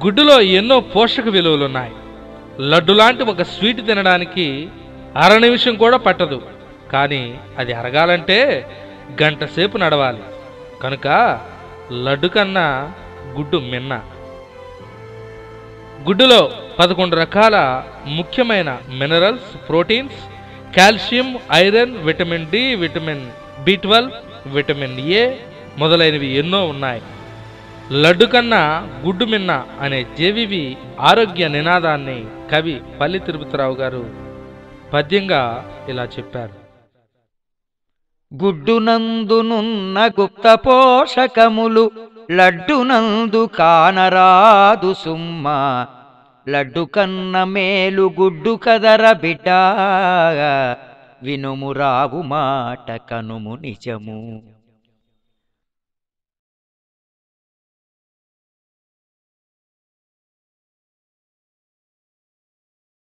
గుడ్డులో ఎన్నో పోషక విలువలున్నాయి లడ్డు లాంటి ఒక స్వీట్ తినడానికి అర నిమిషం కూడా పట్టదు కానీ అది అరగాలంటే గంట సేపు నడవాలి కనుక లడ్డు కన్నా గుడ్డు మిన్న గుడ్డులో పదకొండు రకాల ముఖ్యమైన minerals proteins calcium iron vitamin D vitamin B twelve vitamin A మొదలైనవి ఎన్నో ఉన్నాయి లడ్డు కన్నా గుడ్డు మిన్న అనే జేవివి ఆరోగ్య నినాదాన్ని కవి పల్లి తిరుపతిరావు గారు పద్యంగా ఇలా చెప్పారు గుడ్డునందునున్న గుప్త పోషకములు లడ్డునందు కానరాదు సుమ్మ లడ్డు కన్న మేలు గుడ్డు కదర బిడ్డ వినుము రావు మాట కనుము నిజము